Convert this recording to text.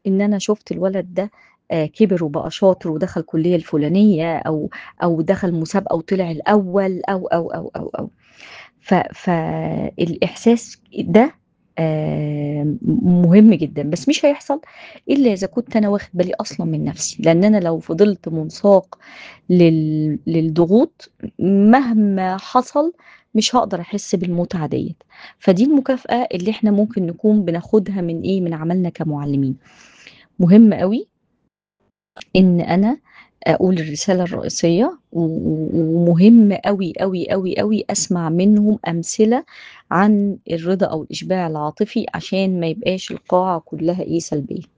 إن أنا شُفت الولد ده آآ كِبِر وبقى شاطر ودخل الكُلّية الفُلانية أو أو دخل مسابقة وطلع الأول أو، أو، أو، أو، أو. ف فالإحساس ده آآ م مهم جدًا، بس مش هيحصل إلا إذا كنت أنا واخد بالي أصلًا من نَفْسي، لإن أنا لو فضلت مُنساق لل للضغوط مهما حصل مش هاقدر أحس بالمتعة ديّة، فدي المكافأة اللي إحنا ممكن نكون بناخدها من إيه، من عملنا كمُعلِّمين. مهم أوي إن أنا أقول الرسالة الرئيسية و و ومهم أوي، أوي، أوي، أوي أسمع منهم أمثلة عن الرضا أو الإشباع العاطفي عشان ما يبقاش القاعة كُلّها إيه، سلبية.